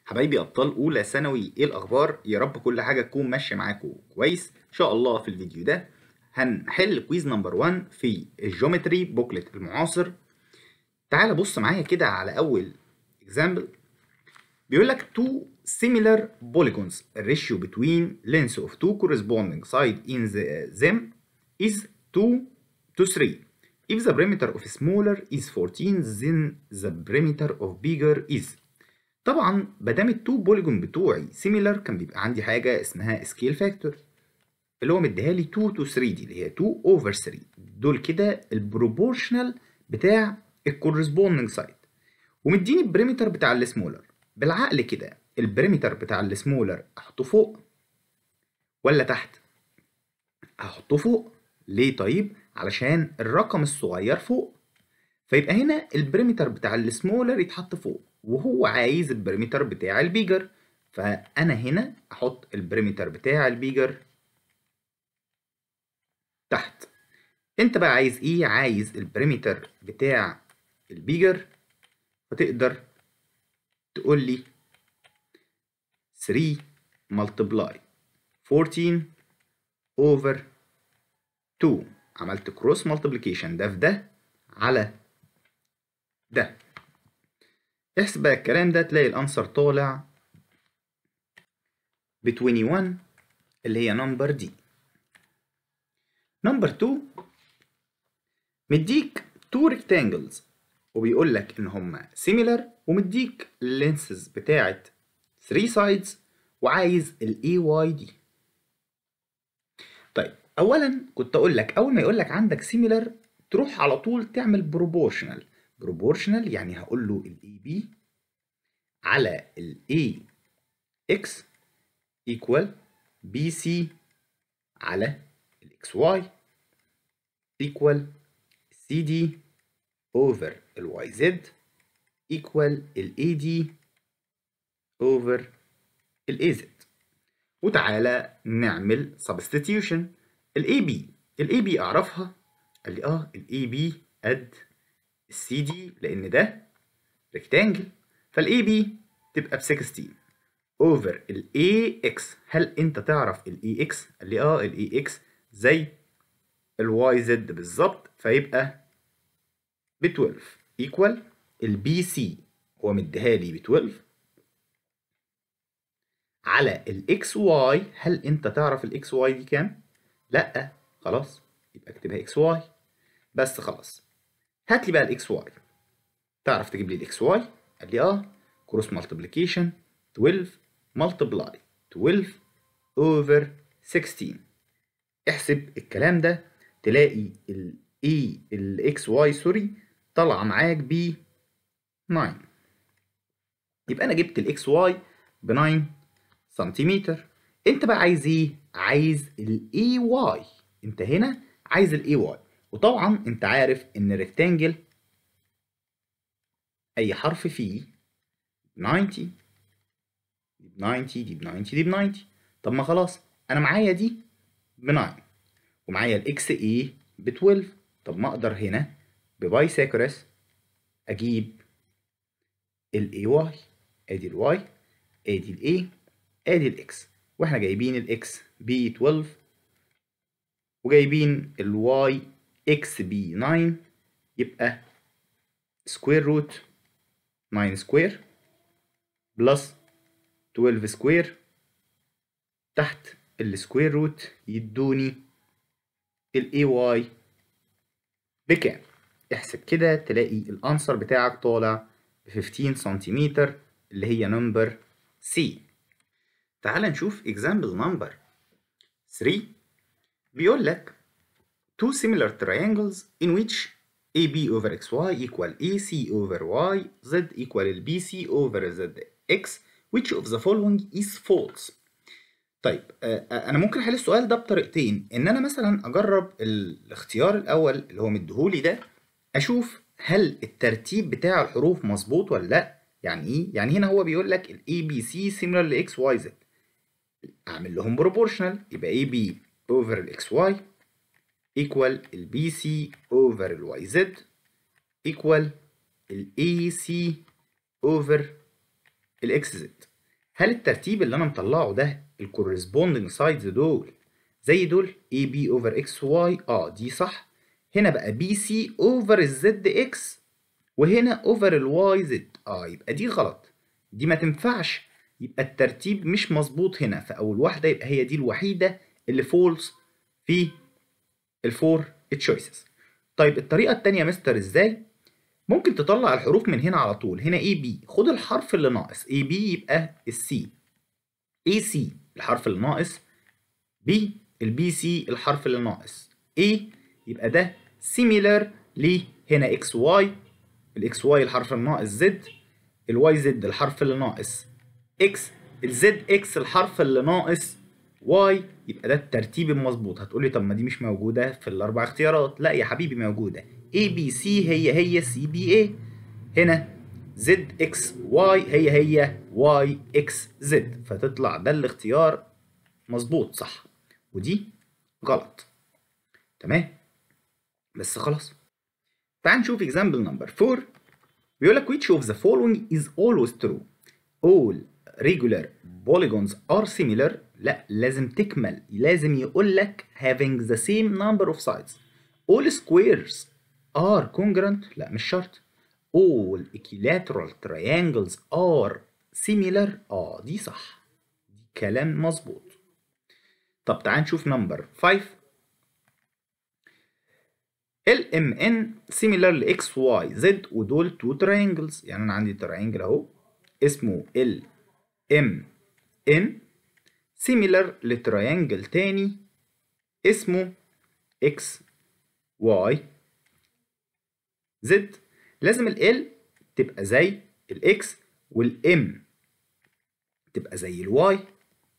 حبايبي ابطال اولى ثانوي ايه الاخبار يا رب كل حاجه تكون ماشيه معاكم كويس ان شاء الله في الفيديو ده هنحل كويز نمبر 1 في الجيومتري بوكلت المعاصر تعال بص معايا كده على اول اكزامبل بيقول لك two similar polygons the ratio between lengths of two corresponding sides in the, them is 2 to 3 if the perimeter of smaller is 14 then the perimeter of bigger is طبعا ما دام التو بوليجون بتوعي سيميلر كان بيبقى عندي حاجه اسمها سكيل فاكتور اللي هو مديها لي 2 تو 3 دي اللي هي 2 اوفر 3 دول كده البروبورشنال بتاع الكورسبوندنج سايد ومديني البريمتر بتاع السمولر بالعقل كده البريمتر بتاع السمولر احطه فوق ولا تحت هحطه فوق ليه طيب علشان الرقم الصغير فوق فيبقى هنا البريمتر بتاع السمولر يتحط فوق وهو عايز البريمتر بتاع البيجر فانا هنا احط البريمتر بتاع البيجر تحت انت بقى عايز ايه عايز البريمتر بتاع البيجر فتقدر تقول لي 3 ملتبلاي 14 اوفر 2 عملت كروس ملتبليكيشن ده في ده على ده احسب بقى الكلام ده تلاقي الانسر طالع ب 21 اللي هي نمبر دي نمبر 2 مديك تو ريكتانجلز وبيقول لك ان هما سيميلر ومديك اللينسز بتاعت 3 سايدز وعايز الاي واي دي طيب اولا كنت اقول لك اول ما يقول لك عندك سيميلر تروح على طول تعمل بروبورشنال بروبورشنال يعني هقول له الاي بي على الاي اكس ايكوال بي سي على الاكس واي ايكوال سي دي اوفر الواي زد ايكوال الاي دي اوفر الاي زد وتعالى نعمل substitution الاي بي الاي بي اعرفها قال لي اه الاي بي قد السي دي لان ده ريكتانجل فالاي بي تبقى ب 16 اوفر الاي اكس هل انت تعرف الاي اكس قال لي اه الاي اكس زي الواي زد بالظبط فيبقى ب 12 ايكوال البي سي هو مديها لي ب 12 على الاكس واي هل انت تعرف الاكس واي دي كام لا خلاص يبقى اكتبها اكس واي بس خلاص هات لي بقى الاكس واي تعرف تجيب لي الاكس واي قال لي اه كروس مالتيبليكيشن 12 ملتبلاي 12 اوفر 16 احسب الكلام ده تلاقي الاي الاكس واي سوري طالعه معاك ب 9 يبقى انا جبت الاكس واي ب 9 سنتيمتر انت بقى عايز ايه عايز الاي واي انت هنا عايز الاي واي وطبعا انت عارف ان ريكتانجل اي حرف فيه 90 دي ب 90 دي ب 90 دي ب 90 طب ما خلاص انا معايا دي ب 9 ومعايا الاكس اي ب 12 طب ما اقدر هنا بباي ساكرس اجيب الاي واي ادي الواي ادي الاي ادي الاكس واحنا جايبين الاكس ب 12 وجايبين الواي اكس ب 9 يبقى سكوير روت 9 سكوير بلس 12 سكوير تحت السكوير روت يدوني الاي واي بكام احسب كده تلاقي الانسر بتاعك طالع ب 15 سنتيمتر اللي هي نمبر سي تعال نشوف example number 3 بيقول لك two similar triangles in which AB over XY equal AC over Y Z equal BC over ZX which of the following is false طيب انا ممكن احل السؤال ده بطريقتين ان انا مثلا اجرب الاختيار الاول اللي هو مديهولي ده اشوف هل الترتيب بتاع الحروف مظبوط ولا لا يعني ايه يعني هنا هو بيقول لك الاي بي سي similar لاكس واي زد اعمل لهم بروبورشنال يبقى اي بي اوفر الاكس واي ايكوال البي سي اوفر الواي زد ايكوال الاي سي اوفر الاكس زد هل الترتيب اللي انا مطلعه ده الكورسبوندنج سايدز دول زي دول اي بي اوفر اكس واي اه دي صح هنا بقى بي سي اوفر الزد اكس وهنا اوفر الواي زد اه يبقى دي غلط دي ما تنفعش يبقى الترتيب مش مظبوط هنا فاول واحده يبقى هي دي الوحيده اللي فولس في الفور تشويسز طيب الطريقه الثانيه مستر ازاي ممكن تطلع الحروف من هنا على طول هنا اي بي خد الحرف اللي ناقص اي بي يبقى السي اي سي الحرف اللي ناقص بي البي سي الحرف اللي ناقص اي يبقى ده سيميلر ل هنا اكس واي الاكس واي الحرف الناقص زد الواي زد الحرف اللي ناقص اكس الزد اكس الحرف اللي ناقص واي يبقى ده الترتيب المظبوط هتقولي طب ما دي مش موجوده في الاربع اختيارات لا يا حبيبي موجوده اي بي سي هي هي سي بي اي هنا زد اكس واي هي هي واي اكس زد فتطلع ده الاختيار مظبوط صح ودي غلط تمام بس خلاص تعال نشوف example number 4 بيقول لك which of the following is always true all regular polygons are similar لا لازم تكمل لازم يقول لك having the same number of sides all squares are congruent لا مش شرط all equilateral triangles are similar اه دي صح دي كلام مظبوط طب تعال نشوف نمبر 5 ال ام ان similar ل x y z ودول two triangles يعني انا عندي تراينجل اهو اسمه ال ام ان similar لتراينجل تاني اسمه x y z لازم ال L تبقى زي ال X وال M تبقى زي ال Y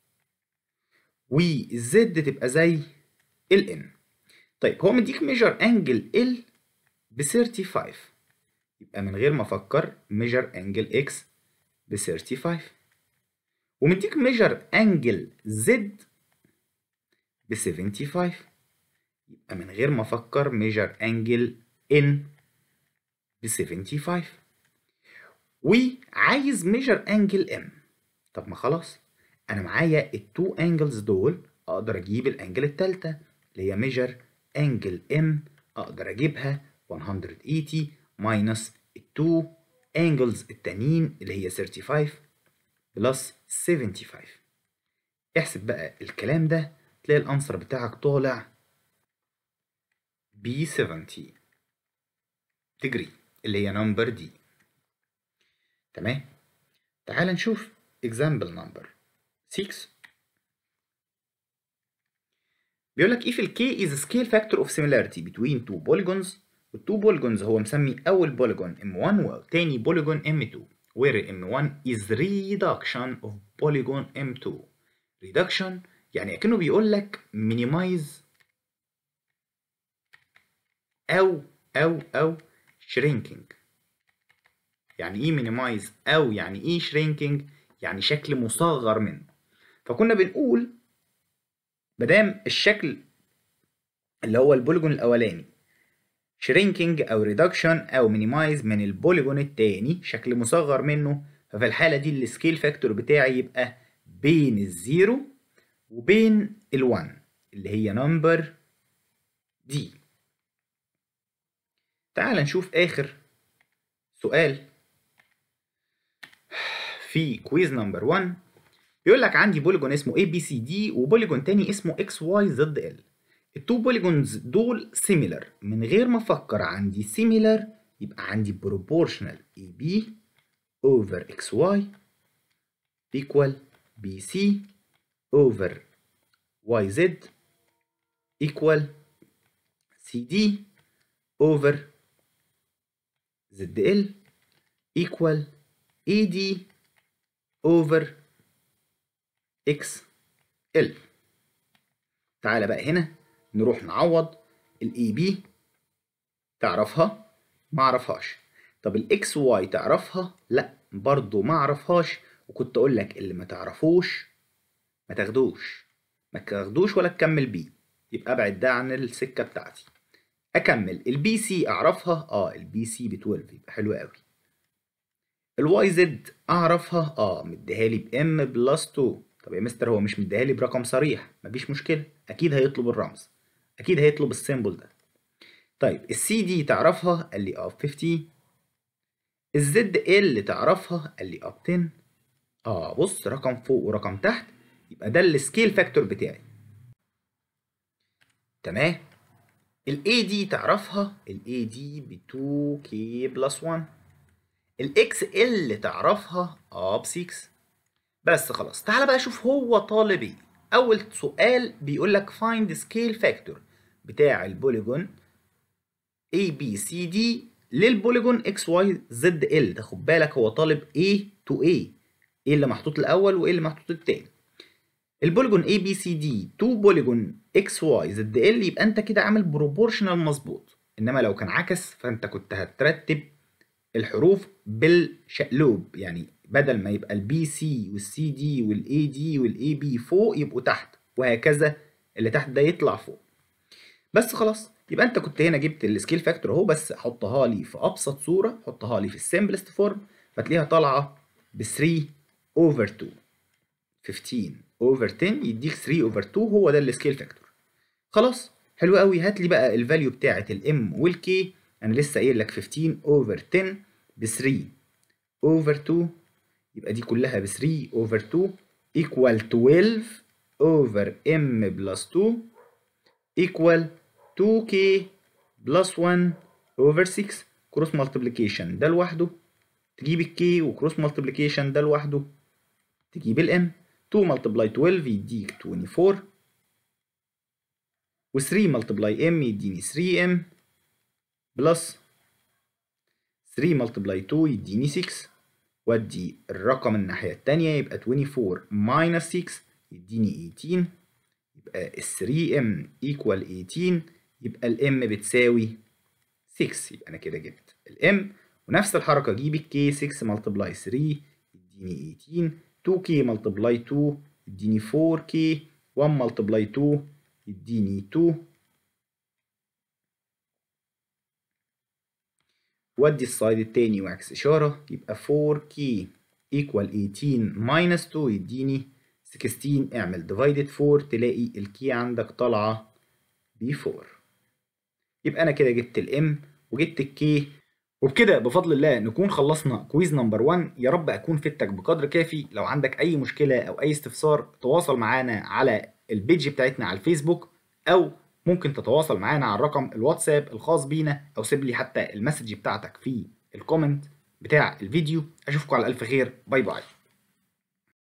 وال Z تبقى زي ال N طيب هو مديك ميجر انجل ال ب 35 يبقى من غير ما افكر ميجر انجل X ب 35 ومديك ميجر انجل Z ب 75 يبقى من غير ما افكر ميجر انجل N ب 75 وعايز ميجر انجل ام طب ما خلاص انا معايا التو انجلز دول اقدر اجيب الانجل التالتة اللي هي ميجر انجل ام اقدر اجيبها 180 ماينس التو انجلز التانيين اللي هي 35 بلس 75 احسب بقى الكلام ده تلاقي الانسر بتاعك طالع ب 70 degree اللي هي نمبر دي تمام تعال نشوف example number 6 بيقول لك if ال k is a scale factor of similarity between two polygons والتو polygons هو مسمي أول polygon M1 والتاني polygon M2 where M1 is reduction of polygon M2 reduction يعني أكنه بيقول لك minimize أو أو أو shrinking يعني ايه minimize او يعني ايه shrinking يعني شكل مصغر منه فكنا بنقول مادام الشكل اللي هو البوليجون الاولاني shrinking او reduction او minimize من البوليجون التاني شكل مصغر منه ففي الحالة دي السكيل فاكتور بتاعي يبقى بين الزيرو وبين الوان اللي هي نمبر دي تعال نشوف آخر سؤال في كويز نمبر 1 بيقول لك عندي بوليجون اسمه اي بي سي دي وبوليجون تاني اسمه اكس واي زد ال التو بوليجونز دول سيميلر من غير ما افكر عندي سيميلر يبقى عندي بروبورشنال اي بي اوفر اكس واي ايكوال بي سي اوفر واي زد ايكوال سي دي اوفر زد ال equal AD over XL تعالى بقى هنا نروح نعوض ال AB تعرفها ما اعرفهاش طب ال XY تعرفها لا برضو ما اعرفهاش وكنت اقول لك اللي ما تعرفوش ما تاخدوش ما تاخدوش ولا تكمل بيه يبقى ابعد ده عن السكه بتاعتي اكمل البي سي اعرفها اه البي سي ب 12 يبقى حلو قوي الواي زد اعرفها اه مديها لي بام بلس 2 طب يا مستر هو مش مديها لي برقم صريح مفيش مشكله اكيد هيطلب الرمز اكيد هيطلب السيمبل ده طيب السي دي تعرفها قال لي اه 50 الزد ال تعرفها قال لي اب 10 اه بص رقم فوق ورقم تحت يبقى ده السكيل فاكتور بتاعي تمام الاي دي تعرفها الاي دي ب 2 كي بلس 1 الاكس ال تعرفها اه ب 6 بس خلاص تعالى بقى شوف هو طالب ايه اول سؤال بيقول لك find scale factor بتاع البوليجون A B C D للبوليجون X Y Z L تاخد بالك هو طالب A to A ايه اللي محطوط الاول وايه اللي محطوط التاني البوليجون A B C D تو بوليجون X Y Z L يبقى انت كده عامل بروبورشنال مظبوط انما لو كان عكس فانت كنت هترتب الحروف بالشقلوب يعني بدل ما يبقى البي سي والسي دي والاي دي والاي بي فوق يبقوا تحت وهكذا اللي تحت ده يطلع فوق بس خلاص يبقى انت كنت هنا جبت السكيل فاكتور اهو بس حطها لي في ابسط صوره حطها لي في السمبلست فورم فتلاقيها طالعه ب 3 اوفر 2 15 اوفر 10 يديك 3 اوفر 2 هو ده السكيل فاكتور خلاص حلو قوي هات لي بقى الفاليو بتاعه الام والكي انا لسه قايل لك 15 اوفر 10 ب 3 اوفر 2 يبقى دي كلها ب 3 اوفر 2 equal 12 اوفر m بلس 2 equal 2k بلس 1 اوفر 6 كروس مالتيبليكيشن ده لوحده تجيب الكي وكروس مالتيبليكيشن ده لوحده تجيب الام 2 ملتبلاي 12 يديك 24 و 3 ملتبلاي ام يديني 3m بلس 3 ملتبلاي 2 يديني 6 وادي الرقم الناحية التانية يبقى 24 minus 6 يديني 18 يبقى ال 3m equal 18 يبقى الام بتساوي 6 يبقى انا كده جبت الام ونفس الحركة اجيب الكي 6 ملتبلاي 3 يديني 18 2k ملتبلاي 2 يديني 4k 1 ملتبلاي 2 يديني 2 ودي السايد التاني واعكس إشارة يبقى 4k equal 18 minus 2 يديني 16 اعمل divided 4 تلاقي الكي عندك طالعة ب 4 يبقى أنا كده جبت الام وجبت الكي وبكده بفضل الله نكون خلصنا كويز نمبر 1 يا رب اكون فدتك بقدر كافي لو عندك اي مشكله او اي استفسار تواصل معانا على البيج بتاعتنا على الفيسبوك او ممكن تتواصل معانا على الرقم الواتساب الخاص بينا او سيب لي حتى المسج بتاعتك في الكومنت بتاع الفيديو اشوفكم على الف خير باي باي